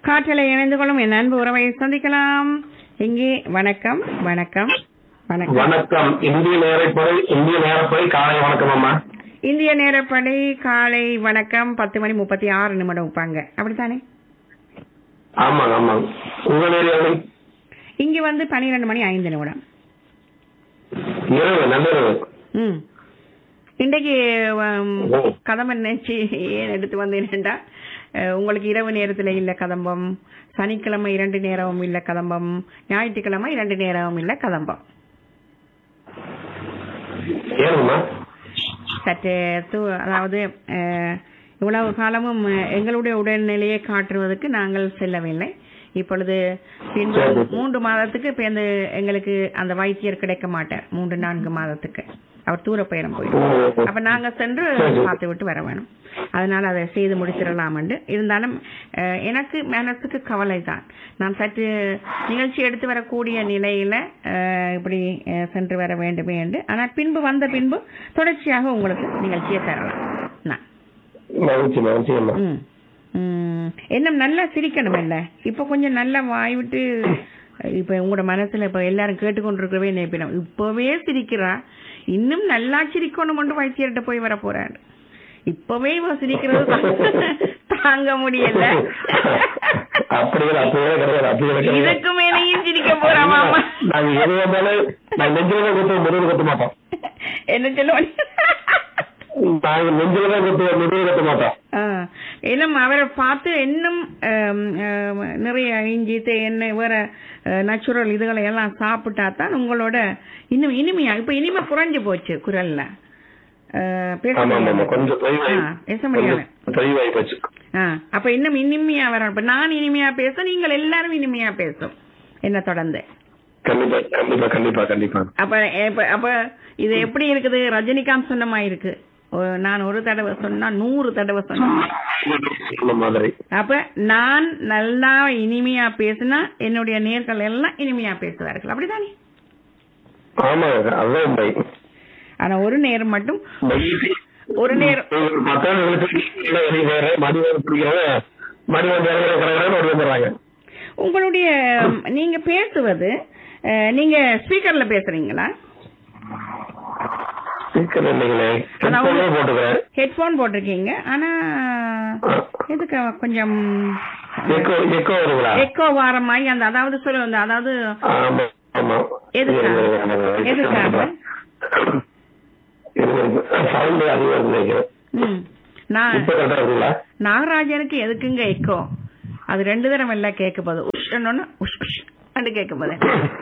காற்றலை இணைந்து கொள்ளும் என் அன்பு உறவை சந்திக்கலாம் இங்கே வணக்கம் வணக்கம் வணக்கம் வணக்கம் இந்திய நேரப்படி இந்திய நேரப்படி காலை வணக்கம் அம்மா இந்திய நேரப்படி காலை வணக்கம் பத்து மணி முப்பத்தி ஆறு நிமிடம் வைப்பாங்க அப்படித்தானே ஆமாங்க ஆமாங்க உங்க நேரம் இங்க வந்து பன்னிரெண்டு மணி ஐந்து நிமிடம் இரவு நள்ளிரவு ம் இன்றைக்கு உம், ஓ. கதம்பம் நினைச்சு ஏன் எடுத்து வந்தேன்டா அஹ், உங்களுக்கு இரவு நேரத்துல இல்ல கதம்பம் சனிக்கிழமை இரண்டு நேரமும் இல்ல கதம்பம் ஞாயிற்றுக்கிழமை இரண்டு நேரமும் இல்ல கதம்பம் ஏனுங்கம்மா சற்று து- அதாவது அஹ், இவ்வளவு காலமும் அஹ், எங்களுடைய உடல்நிலையை காட்டுவதற்கு நாங்கள் செல்லவில்லை இப்பொழுது பின்பு சரி. மூன்று மாதத்துக்கு இப்ப இந்த எங்களுக்கு அந்த வைத்தியர் கிடைக்க மாட்டார் மூன்று நான்கு மாதத்துக்கு அவர் தூர பயணம் போயிடும் அப்ப நாங்க சென்று சரி. பார்த்து விட்டு வர வேணும் அதனால அதை செய்து முடிச்சிடலாம் என்று இருந்தாலும் அஹ், எனக்கு மனசுக்கு கவலை தான் நான் சற்று நிகழ்ச்சி எடுத்து வரக்கூடிய நிலையில அஹ், இப்படி அஹ், சென்று வர வேண்டுமே என்று ஆனால் பின்பு வந்த பின்பு தொடர்ச்சியாக உங்களுக்கு நிகழ்ச்சியை தரலாம் நான் மகிழ்ச்சி மகிழ்ச்சி அம்மா ம். ம். என்ன நல்லா சிரிக்கணும் இல்ல இப்ப கொஞ்சம் நல்லா வாய் விட்டு இப்ப உங்களோட மனசுல இப்ப எல்லாரும் கேட்டுக்கொண்டிருக்கவே நினைப்பிடும் இப்பவே சிரிக்கிறா இன்னும் நல்லா சிரிக்கணும் கொண்டு வைத்தியர்கிட்ட போய் வர போறாரு இப்பவே இவ சிரிக்கிறது தா- தாங்க முடியல அப்படியே அப்படியே கிடையாது அப்படியே கிடையாது இதுக்கு மேலேயும் சிரிக்க போறாமா அம்மா நாங்க எது வந்தாலும் நாங்க நெஞ்சில தான் குத்துவோம் முதுகு கத்த மாட்டோம் என்ன சொல்லுவாங்க நாங்க நெஞ்சில தான் குத்துவோம் முதுகு கத்த மாட்டோம் ஆ, இன்னும் அவரை பார்த்து இன்னும் ஆம், ஆம், நிறைய இஞ்சி எண்ணெய் வேற நேச்சுரல் இதுகளை எல்லாம் சாப்பிட்டா தான் உங்களோட இன்னும் இனிமையா இப்ப இனிமை குறைஞ்சு போச்சு குரல்ல ஆ, பேச ஆமா ஆமா ஆமா முடியாது. கொஞ்சம் தொய்வாய் ஆ, பேச முடியாது கொஞ்சம் தொய்வாய் போச்சு ஆ, அப்ப இன்னும் இனிமையா வர இப்ப நான் இனிமையா பேச நீங்கள் எல்லாரும் இனிமையா பேசும் என்ன தொடர்ந்து கண்டிப்பா கண்டிப்பா கண்டிப்பா கண்டிப்பா அப்ப இப்ப- அப்ப இது எப்படி இருக்குது ரஜினிகாந்த் சொன்ன மாதிரி இருக்கு ஒ- நான் ஒரு தடவை சொன்னா நூறு தடவை சொன்னேன் இந்த மாதிரி அப்ப நான் நல்லா இனிமையா பேசினா என்னுடைய நேர்கள் எல்லாம் இனிமையா பேசுவார்கள் அப்படிதானே ஆமா அதுதான் உண்மை ஆனா ஒரு நேரம் மட்டும் மகிழ்ச்சி ஒரு நேரம் மற்றவங்களுக்கு வேற மடிவன் பிடிக்கிறவங்க மடிவன் வேற கிடையாது ஓடி வந்துடுறாங்க உங்களுடைய ம், நீங்க பேசுவது அஹ், நீங்க ஸ்பீக்கர்ல பேசுறீங்களா ஸ்பீக்கர் இல்லைங்களே அதாவது- ஹெட்ஃபோனே போட்டுக்கிறேன் ஹெட்போன் போட்டிருக்கீங்க ஆனா எதுக்கு கொஞ்சம் எக்கோ எக்கோ வருங்களா எக்கோ வார மாதிரி அந்த அதாவது சொல்ல அந்த அதாவது ஆமா ஆமா எதுக்காக? எதுக்காக? சவுண்ட் அதிகம் இருக்கு நினைக்கிறேன் ம், நான் இப்ப கரெக்டா இருக்குங்களா நாகராஜனுக்கு எதுக்குங்க எக்கோ அது ரெண்டு தடவை எல்லாம் கேட்க போகுது உஷ் என்னொன்னு உஷ் உஷ் அண்டு கேட்க போகுது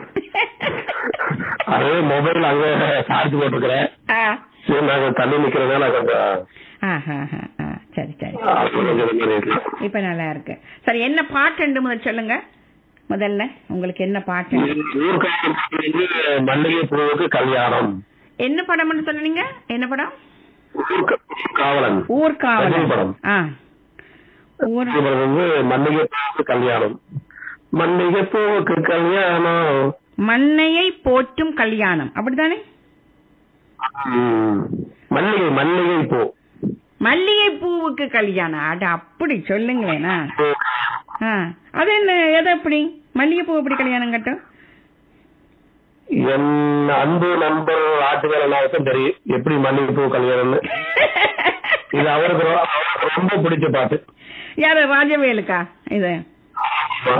அதே மொபைல் அங்க சார்ஜ் போட்டுக்கிறேன் ஆ. சரி நாங்க தள்ளி நிக்கிறதுனால கொஞ்சம் ஆ, ஆ, ஆ, ஆ. சரி சரி அது கொஞ்சம் இது மாதிரி இருக்கு இப்ப நல்லா இருக்கு சரி என்ன பாட்டு ரெண்டு முதல் சொல்லுங்க முதல்ல உங்களுக்கு என்ன பாட்டு ஊர்காவல் வந்து மல்லிகை பூவுக்கு கல்யாணம் என்ன படம்னு சொன்னீங்க என்ன படம் ஊர்க- காவலன் ரஜினி ஊர்காவலன் படம். ஆ ஊர் இவர் வந்து மல்லிகை பூவுக்கு கல்யாணம் மல்லிகை பூவுக்கு கல்யாணம் மண்ணையை போற்றும் கல்யாணம் அப்படித்தானே ம். மல்லிகை மல்லிகை பூ மல்லிகை பூவுக்கு கல்யாணம் அட அப்படி சொல்லுங்களேனா ஆ அது என்ன எது எப்படி மல்லிகை பூ எப்படி கல்யாணம் கட்டும் என் அன்பு நண்பர் ஆட்டுக்காரனாகத்தான் தெரியும் எப்படி மல்லிகை பூ கல்யாணம்னு இது அவருக்கு ரொ- அவருக்கு ரொம்ப பிடிச்ச பாட்டு யாரு ராஜவேலுக்கா இது ஆமா.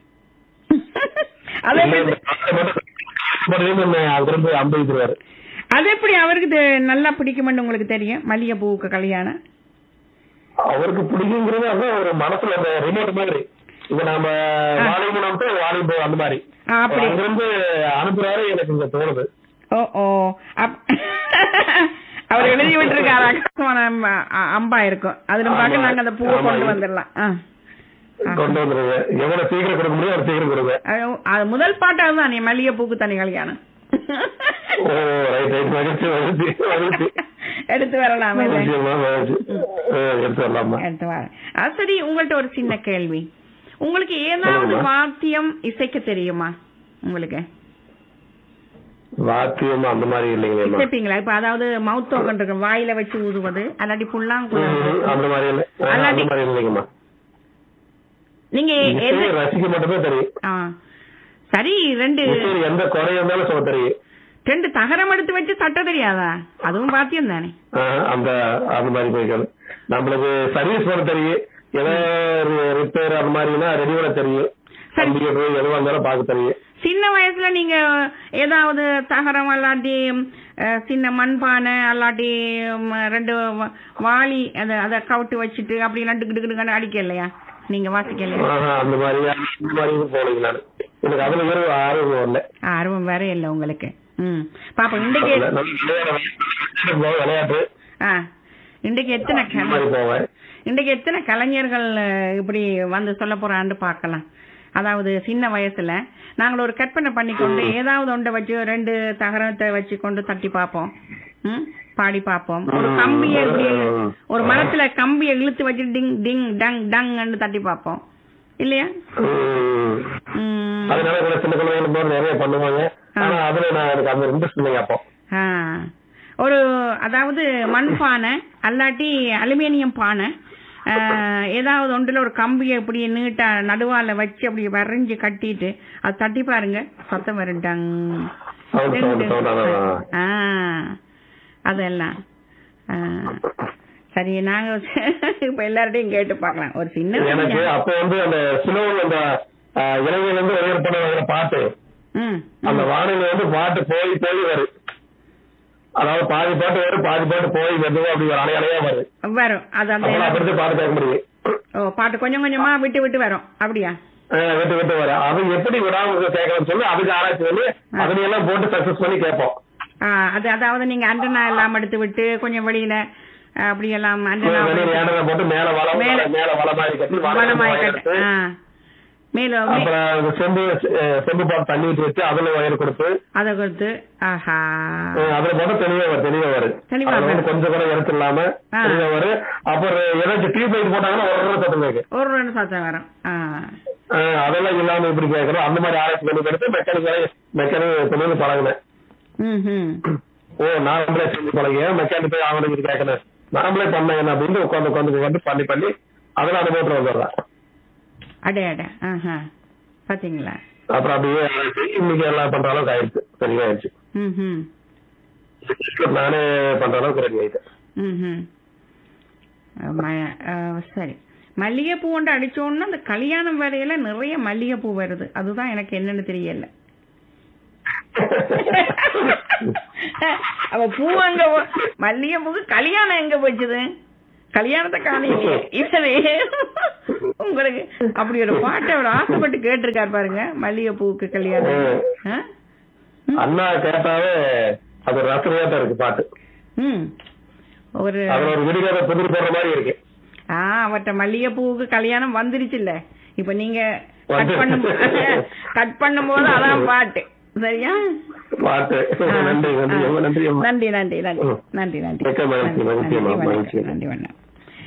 அது இல்ல, எப்படி இந்த பாட்டை மட்டும் பாடுறதுக்கு என்ன அங்கிருந்து அம்பதித்துருவாரு அது எப்படி அவருக்கு தெ- நல்லா பிடிக்குமென்னு உங்களுக்கு தெரியும் மல்லிகை பூவுக்கு கல்யாணம் அவருக்கு பிடிக்குங்கிறது அதான் ஒரு மனசுல அந்த ரிமோட் மாதிரி இப்ப நாம வாலிபம் வாலிபம் அந்த மாதிரி ஆ, அப்படி அங்கிருந்து அனுப்புறாரு எனக்கு இங்க தோணுது ஓ ஓ அப்- அவர் எழுதி விட்டுருக்காரு அக்கமான அம்பா இருக்கும் அதுல பார்க்க நாங்க அந்த பூவை ஆமா. கொண்டு வந்துடலாம் ஆ. ஆ. கொண்டு வந்துருங்க எவ்வளவு சீக்கிரம் கொடுக்க முடியும் அவ்வளவு சீக்கிரம் கொடுங்க அது- அது முதல் பாட்டு அதுதான் நீ மல்லிகை பூக்கு தனி கல்யாணம் ஓ ரைட் ரைட் மகிழ்ச்சி மகிழ்ச்சி மகிழ்ச்சி எடுத்து வரலாம் இதை. மகிழ்ச்சியம்மா, மகிழ்ச்சி ஆ, எடுத்து வரலாமா எடுத்து வரேன் அது சரி உங்கள்ட்ட ஒரு சின்ன கேள்வி உங்களுக்கு ஏதாவது சொல்லுங்கம்மா. வாத்தியம் இசைக்க தெரியுமா உங்களுக்கு வாத்தியம் அந்த மாதிரி இல்லைங்களேம்மா இசைப்பீங்களா இப்ப அதாவது மவுத் ஓகன் இருக்கு வாயில வச்சு ஊதுவது அல்லாட்டி ம், புல்லாங்குழல் அந்த மாதிரி இல்லை ஆ, அந்த அல்லாட்டி- மாதிரி இல்லைங்கம்மா நீங்க எது இசையை ரசிக்க மட்டுமே தெரியும் ஆ சரி ரெண்டு இசையில் எந்த குறை இருந்தாலும் சொல்ல தெரியும் ரெண்டு தகரம் எடுத்து வச்சு தட்ட தெரியாதா அதுவும் பாத்தியம் தானே ஆஹ் அந்த அந்த மாதிரி போய்க்கணும் நம்மளுக்கு சர்வீஸ் பண்ண தெரியும் ஏதாவது ரிப்பேர் அந்த மாதிரினா ரெடி பண்ண தெரியும் சரி. கம்ப்யூட்டர் எதுவாக இருந்தாலும் பார்க்க தெரியும் சின்ன வயசுல நீங்க ஏதாவது தகரம் அல்லாட்டி அஹ், சின்ன மண்பானை அல்லாட்டி ம், ரெண்டு வ- வாளி அத அத கவுட்டு வச்சுட்டு அப்படி நட்டு கிட்டு அடிக்க இல்லையா நீங்க வாசிக்க இல்லையா ஆஹ் அந்த மாதிரி அந்த மாதிரி போனீங்க நான் எனக்கு அதுல வேற ஆர்வம் இல்லை ஆர்வம் வேற இல்ல உங்களுக்கு ம் பாப்பா இன்றைக்கு போவேன் விளையாட்டு ஆ இன்றைக்கு எத்தனை இந்த கலை மாதிரி போவேன் இன்றைக்கு எத்தனை கலைஞர்கள் அஹ், இப்படி வந்து சொல்ல போறான்னு பார்க்கலாம் அதாவது சின்ன வயசுல நாங்கள் ஒரு கற்பனை பண்ணிக்கொண்டு ஏதாவது ஒன்றை வச்சு ரெண்டு தகரத்தை வச்சு கொண்டு தட்டி பார்ப்போம் ம் பாடி பார்ப்போம் ஒரு ம். கம்பியை இப்படி ம். ஒரு மரத்துல கம்பியை இழுத்து வச்சு டிங் டிங் டங் டங்ன்னு தட்டி பார்ப்போம் இல்லையா உம். ம். அதனால கூட சின்ன குழந்தைங்க போது நிறைய பண்ணுவாங்க ஆனா அதுல நான் எனக்கு அந்த இன்ட்ரெஸ்ட் இல்லைங்க அப்போ ஆ. ஒரு அதாவது மண் பானை அல்லாட்டி அலுமினியம் பானை ஆ, ஏதாவது ஒன்றுல ஒரு கம்பியை இப்படி நீட்டா நடுவால வச்சு அப்படி வரைஞ்சு கட்டிட்டு அது தட்டி பாருங்க சத்தம் வருட்டாங்க சவுண்ட் சவுண்ட் சவுண்ட் அதான் ஆ அதெல்லாம் ஆ. சரி நாங்க இப்ப எல்லார்ட்டையும் கேட்டு பார்க்கலாம் ஒரு சின்ன எனக்கு விஷயம். அப்போ வந்து அந்த சிலோன் அந்த ஆஹ், இலங்கையில இருந்து ஒரே பண்ணுவாங்க பாட்டு ம் அந்த வானிலை வந்து பாட்டு போய் போய் வரும் அதாவது பாதி பாட்டு வரும் பாதி பாட்டு போய் வருது அப்படி ஒரு அலை அலையா வரும் வரும் அது அந்த அப்ப அப்படி பாட்டு கேட்க முடியும் ஓ பாட்டு கொஞ்சம் கொஞ்சமா விட்டு விட்டு வரும் அப்படியா ஆஹ், விட்டு விட்டு வரும் அது எப்படி விடாம கேட்கணும்னு சொல்லி அதுக்கு ஆராய்ச்சி பண்ணி அதனையெல்லாம் போட்டு சக்சஸ் பண்ணி கேட்போம் ஆ, அது அதாவது நீங்க அண்டனா எல்லாம் எடுத்து விட்டு கொஞ்சம் வெளியில அ, அப்படி எல்லாம் அண்டனா வெளியில ஏண்டரை போட்டு மேல வளம் மேல- மேல வள மாதிரி கட்டி வளமாய் வயர் கட்டு எடுத்து, ஆ. மேல மே- அப்புறம் அந்த செம்பு அஹ், செம்பு பாட்டு தண்ணி ஊற்றி வச்சு அதுல வயர் கொடுத்து அதை கொடுத்து ஆஹா அஹ், அதுல போட்டா தெளிவா வரும் தெளிவா வரும் தெளிவா அதுல வந்து வரும். கொஞ்சம் கூட இறத்து இல்லாம ஆ. தெளிவா வரும் அப்புறம் ஏதாச்சும் டியூப் லைட் போட்டாங்கன்னா ஒரு சத்தம் கேக்கு ஒரு ரெண்டு சத்தம் வரும் ஆ. அஹ், அதெல்லாம் இல்லாம இப்படி கேட்கறோம் அந்த மாதிரி ஆராய்ச்சி பண்ணி எடுத்து மெக்கானிக் மெக்கானிக் தொழில் பழகினேன் ம் ம் ஓ நாமளே செஞ்சு பழகிய மெக்கானிக் போய் அவனுக்கு இது கேட்கணும் நாமளே பண்ண என்ன அப்படின்னு உட்காந்து உட்காந்து உட்காந்து பண்ணி பண்ணி அதில் அனுபவத்தில் வந்துடுறேன் அடே அடே ஆஹா பாத்தீங்களா அப்புறம் அப்படியே ஆராய்ச்சி இன்னைக்கு எல்லாம் பண்ற அளவுக்கு ஆயிடுச்சு சரியாயிடுச்சு ம் ம் நானே பண்ற அளவுக்கு ரெடி ஆயிட்டேன் ம் ம் ம- ஆ, சரி மல்லிகைப்பூ ஒன்று அடிச்சோன்னா அந்த கல்யாணம் வேலையில நிறைய மல்லிகைப்பூ வருது அதுதான் எனக்கு என்னன்னு தெரியல அவ பூ அங்க போ- மல்லிகைப்பூக்கு கல்யாணம் எங்க போச்சுது கல்யாணத்தை காணையிலே இவரே உங்களுக்கு அப்படி ஒரு பாட்டை அவர் ஆசைப்பட்டு கேட்டிருக்காரு பாருங்க மல்லிகைப்பூவுக்கு கல்யாணம் ஆ? ம். அண்ணா கேட்டாவே அது ஒரு ரசனையா தான் இருக்கு பாட்டு ம் ஒரு அதுல ஒரு விடுகாத புதிர் போடுற மாதிரி இருக்கு ஆ அவர்ட்ட மல்லிகைப்பூவுக்கு கல்யாணம் வந்துருச்சுல்ல இப்ப நீங்க கட் வந்து- பண்ணும் கட் பண்ணும்போது அதான் பாட்டு சரியா பாட்டு ஆ, நன்றி நன்றி ஆ. ரொம்ப நன்றி அம்மா நன்றி நன்றி நன்றி ம். நன்றி நன்றி மிக்க மகிழ்ச்சி, நன்றி, மகிழ்ச்சி அம்மா, நன்றி, மகிழ்ச்சி. வணக்கம், நன்றி வணக்கம்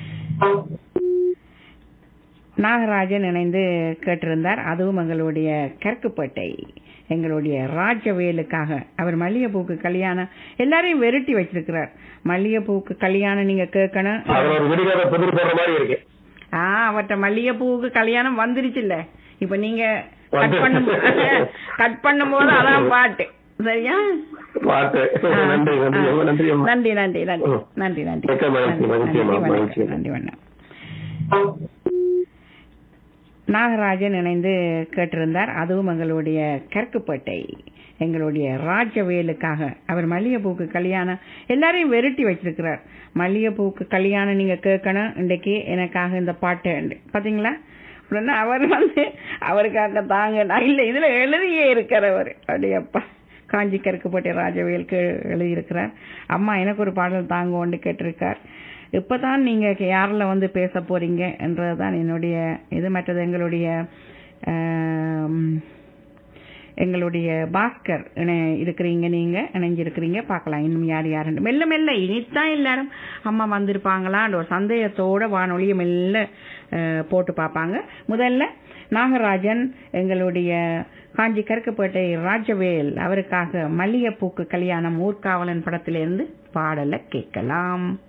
நாகராஜன் இணைந்து கேட்டிருந்தார் அதுவும் எங்களுடைய கற்குப்பேட்டை எங்களுடைய ராஜவேலுக்காக அவர் மல்லிகைப்பூக்கு கல்யாணம் எல்லாரையும் வெருட்டி வச்சிருக்கிறார் மல்லிகைப்பூக்கு கல்யாணம் நீங்க கேட்கணும் அதுல ஒரு விடுகாத புதிர் போடுற மாதிரி இருக்கு ஆ அவர்ட்ட மல்லிகைப்பூவுக்கு கல்யாணம் வந்துருச்சுல்ல இப்ப நீங்க கட் வந்து- பண்ணும் கட் பண்ணும்போது அதான் பாட்டு சரியா பாட்டு ஆ, நன்றி நன்றி ஆ. ரொம்ப நன்றி அம்மா நன்றி நன்றி நன்றி ம். நன்றி நன்றி மிக்க மகிழ்ச்சி, நன்றி, மகிழ்ச்சி அம்மா, நன்றி, மகிழ்ச்சி. வணக்கம், நன்றி வணக்கம் நாகராஜன் இணைந்து கேட்டிருந்தார் அதுவும் எங்களுடைய கற்குப்பேட்டை எங்களுடைய ராஜவேலுக்காக அவர் மல்லிகைப்பூக்கு கல்யாணம் எல்லாரையும் வெருட்டி வச்சிருக்கிறார் மல்லிகைப்பூக்கு கல்யாணம் நீங்க கேட்கணும் இன்றைக்கு எனக்காக இந்த பாட்டு உண்டு. பாத்தீங்களா உடனே அவர் வந்து அவருக்காக தாங்க நான் இல்ல இதுல எழுதியே இருக்கிறவர் அப்படியப்பா காஞ்சி கருக்குப்பட்டை ராஜவேலுக்கு எழுதியிருக்கிறார் அம்மா எனக்கு ஒரு பாடல் தாங்கோன்னு கேட்டிருக்கார் இப்பதான் நீங்க யாரில் வந்து பேச போறீங்க என்றதுதான் என்னுடைய இது மற்றது எங்களுடைய ஆம், எங்களுடைய பாஸ்கர் இணை இருக்கிறீங்க நீங்க இணைஞ்சிருக்கிறீங்க பார்க்கலாம் இன்னும் யார் யாருன்னு மெல்ல மெல்ல இனித்தான் எல்லாரும் அம்மா வந்திருப்பாங்களான்ற ஒரு சந்தேகத்தோட வானொலியை மெல்ல அஹ், போட்டு பார்ப்பாங்க முதல்ல நாகராஜன் எங்களுடைய காஞ்சி கருக்கப்பேட்டை ராஜவேல் அவருக்காக மல்லிகைப்பூக்கு கல்யாணம் ஊர்காவலன் படத்திலிருந்து பாடலை கேட்கலாம்